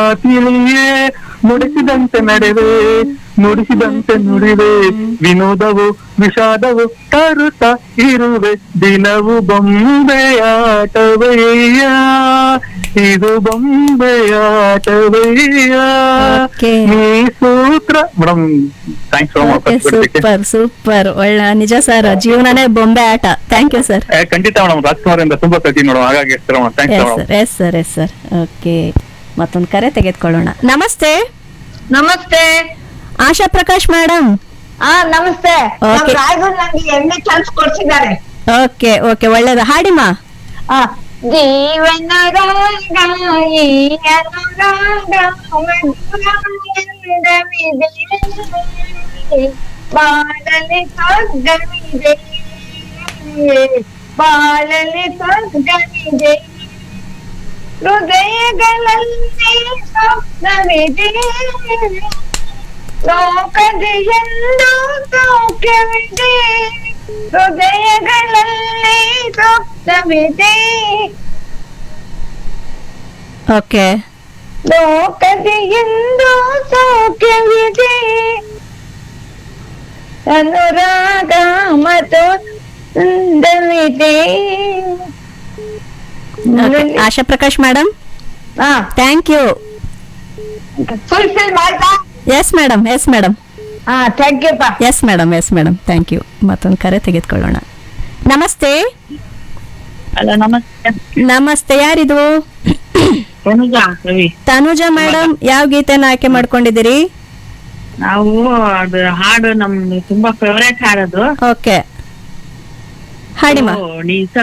ತಿಳಿಯೇ ನುಡಿಸಿದಂತೆ ನಡೆವೆ ನುಡಿಸಿದಂತೆ ನುಡಿವೆ ವಿನೋದವು ವಿಷಾದವು ತರುತ್ತ ಇರುವೆ ದಿನವು ಬೊಂಬೆಯಾಟವಯ್ಯ ಇದು ಬೊಂಬೆಯಾಟವಯ್ಯ Okay. ಈ ಸೂತ್ರ madam thanks okay super super ಒಳ್ಳೆ ನಿಜ ಸರ್ ಜೀವನನೇ ಬೊಂಬೆ ಆಟ ಥ್ಯಾಂಕ್ ಯು ಸರ್ ಖಂಡಿತ ಮೇಡಮ್ ರಾಜ್ಕುಮಾರ್ ಇಂದ ತುಂಬಾ ಕಲ್ತೀನಿ ಮೇಡಮ್ ಹಾಗಾಗಿ thanks yes madam sir yes sir yes sir okay ಮತ್ತೊಂದು ಕರೆ ತೆಗೆದುಕೊಳ್ಳೋಣ ನಮಸ್ತೆ ನಮಸ್ತೆ ಆಶಾ ಪ್ರಕಾಶ್ ಮೇಡಮ್ ಹಾ ನಮಸ್ತೆ ನಮ್ Okay. ರಾಯರು ನಂಗೆ ಎಣ್ಣೆ ಚಾನ್ಸ್ ಕೊಡ್ಸಿದ್ದಾರೆ ಓಕೆ ಓಕೆ ಒಳ್ಳೇದು ಹಾಡಿಮಾ ಆ, ಜೀವನ ರಾಗ ಈ ಅನುರಾಗ ಮಧುರಾನಂದವಿದೆ. ಬಾಳಲಿ ಸ್ವರ್ಗವಿದೆ ಬಾಳಲಿ ಸ್ವರ್ಗವಿದೆ ಹೃದಯಗಳಲ್ಲಿ ಸ್ವಪ್ನವಿದೆ ಲೋಕದೆಯೆಂದು ಸೌಖ್ಯವಿದೆ ಹೃದಯಗಳಲ್ಲಿ ಸ್ವಪ್ನವಿದೆ ಓಕೆ ಲೋಕದೆಯೆಂದು ಸೌಖ್ಯವಿದೆ ಅನುರಾಗ ಮತ್ತು ಅಂದವಿದೆ ಆಶಾ ಪ್ರಕಾಶ್ ಮೇಡಮ್ ಹಾ ಥ್ಯಾಂಕ್ ಯು ಫುಲ್ಫಿಲ್ ಮಾಡ್ತಾ ಎಸ್ ಮೇಡಮ್ ಎಸ್ ಮೇಡಮ್ ಹಾ ಥ್ಯಾಂಕ್ ಯು ಪಾ yes madam yes madam thank you ಮತ್ತೊಂದು ಕರೆ ತೆಗೆದುಕೊಳ್ಳೋಣ ನಮಸ್ತೆ ಹಲೋ ನಮಸ್ತೆ ನಮಸ್ತೆ ಯಾರಿದು ತನುಜಾ ರವಿ ತನುಜಾ ಮೇಡಮ್ ಯಾವ ಗೀತೆನ ಆಯ್ಕೆ ಮಾಡ್ಕೊಂಡಿದ್ದೀರಿ ನಾವು ಅದು ಹಾಡು ನಮ್ದು ತುಂಬಾ ಫೇವರೇಟ್ ಹಾಡದು ಓಕೆ ಹಾಡಿಮಾ ಓ, ನೀ